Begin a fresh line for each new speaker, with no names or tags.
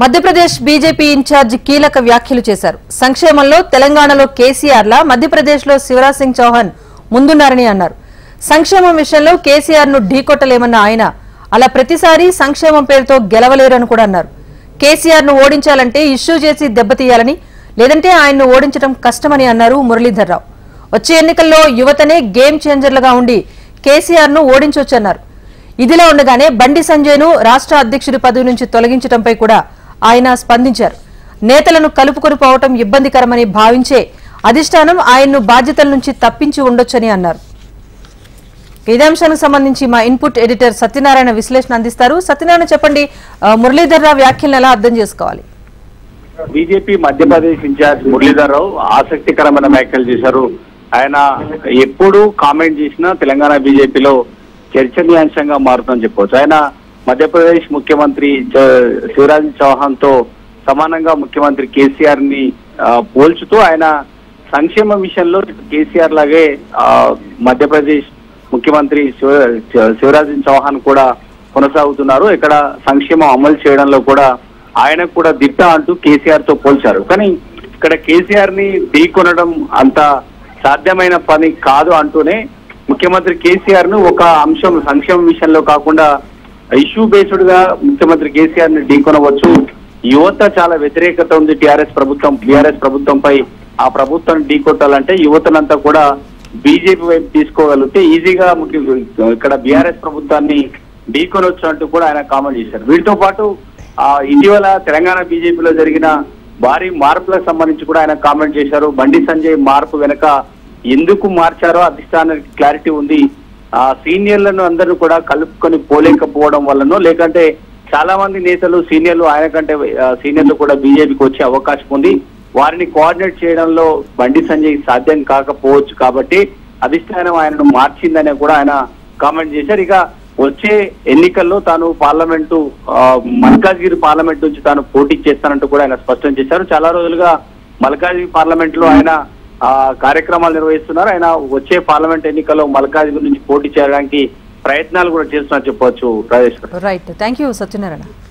Madhya Pradesh BJP incharge కీలక వ్యాఖ్యలు చేశారు సంక్షేమంలో తెలంగాణలో కేసీఆర్ లా మధ్యప్రదేశ్ లో శివరాజ్ సింగ్ చౌహాన్ ముందున్నారని అన్నారు సంక్షేమం విషయంలో కేసీఆర్ ను ఢీకొట్టలేమన్న ఆయన అలా ప్రతిసారి సంక్షేమం పేరుతో గెలవలేరని కూడా అన్నారు కేసీఆర్ ను ఓడించాలంటే ఇష్యూ చేసి దెబ్బతీయాలని లేదంటే ఆయన్ను ఓడించడం కష్టమని అన్నారు మురళీధర్రావు వచ్చే ఎన్నికల్లో యువతనే గేమ్ చేంజర్లుగా ఉండి కేసీఆర్ ను ఓడించొచ్చన్నారు ఇదిలా ఉండగానే బండి సంజయ్ను రాష్ట్ర అధ్యక్షుడి పదవి నుంచి తొలగించడంపై కూడా ఆయన స్పందించారు నేతలను కలుపుకొని పోవటం ఇబ్బందికరమని భావించే అధిష్టానం ఆయన్ను బాధ్యతల నుంచి తప్పించి ఉండొచ్చని అన్నారు ఇదే అంశానికి సంబంధించి మా ఇన్పుట్ ఎడిటర్ సత్యనారాయణ విశ్లేషణ అందిస్తారు సత్యనారాయణ చెప్పండి ఆ, మురళీధర్రావు వ్యాఖ్యలను ఎలా అర్థం చేసుకోవాలి
బీజేపీ మధ్యప్రదేశ్ ఇన్ఛార్జ్ మురళీధర్ రావు ఆసక్తికరమైన వ్యాఖ్యలు చేశారు ఆయన ఎప్పుడు కామెంట్ చేసినా తెలంగాణ బీజేపీలో చర్చనీయాంశంగా మారుతుందని చెప్పవచ్చు ఆయన మధ్యప్రదేశ్ ముఖ్యమంత్రి చ- శివరాజ్ చౌహాన్ తో సమానంగా ముఖ్యమంత్రి కేసీఆర్ ని ఆ, పోల్చుతూ ఆయన సంక్షేమ విషయంలో కేసీఆర్ లాగే ఆ, మధ్యప్రదేశ్ ముఖ్యమంత్రి శివ శివరాజ్ చౌహాన్ కూడా కొనసాగుతున్నారు ఇక్కడ సంక్షేమం అమలు చేయడంలో కూడా ఆయనకు కూడా దిట్ట అంటూ కేసీఆర్ తో పోల్చారు కానీ ఇక్కడ కేసీఆర్ ని ఢీకొనడం అంత సాధ్యమైన పని కాదు అంటూనే ముఖ్యమంత్రి కేసీఆర్ ను ఒక అంశం సంక్షేమ విషయంలో కాకుండా ఇష్యూ బేస్డ్ గా ముఖ్యమంత్రి కేసీఆర్ ని ఢీకొనవచ్చు యువత చాలా వ్యతిరేకత ఉంది టిఆర్ఎస్ ప్రభుత్వం టిఆర్ఎస్ ప్రభుత్వంపై ఆ ప్రభుత్వం ఢీకొట్టాలంటే యువతనంతా కూడా బీజేపీ వైపు తీసుకోగలిగితే ఈజీగా ముఖ్య ఇక్కడ బీఆర్ఎస్ ప్రభుత్వాన్ని ఢీకొనొచ్చు అంటూ కూడా ఆయన కామెంట్ చేశారు వీటితో పాటు ఆ ఇటీవల తెలంగాణ బీజేపీలో జరిగిన భారీ మార్పులకు సంబంధించి కూడా ఆయన కామెంట్ చేశారు బండి సంజయ్ మార్పు వెనక ఎందుకు మార్చారో అధిష్టానానికి క్లారిటీ ఉంది ఆ సీనియర్లను అందరూ కూడా కలుపుకొని పోలేకపోవడం వల్లనో లేకంటే చాలా మంది నేతలు సీనియర్లు ఆయన కంటే ఆ, సీనియర్లు కూడా బీజేపీకి వచ్చే అవకాశం ఉంది వారిని కోఆర్డినేట్ చేయడంలో బండి సంజయ్ సాధ్యం కాకపోవచ్చు కాబట్టి అధిష్టానం ఆయనను మార్చిందని కూడా ఆయన కామెంట్ చేశారు ఇక వచ్చే ఎన్నికల్లో తాను పార్లమెంటు ఆ, మల్కాజ్గిరి పార్లమెంట్ నుంచి తాను పోటీ చేస్తానంటూ కూడా ఆయన స్పష్టం చేశారు చాలా రోజులుగా మల్కాజ్గిరి పార్లమెంట్ లో ఆయన ఆ, కార్యక్రమాలు నిర్వహిస్తున్నారు ఆయన వచ్చే పార్లమెంట్ ఎన్నికల్లో మల్కాజ్గిరి నుంచి పోటీ చేయడానికి ప్రయత్నాలు కూడా చేస్తున్నారు చెప్పవచ్చు Rajeshwar
right thank you Satyanarayana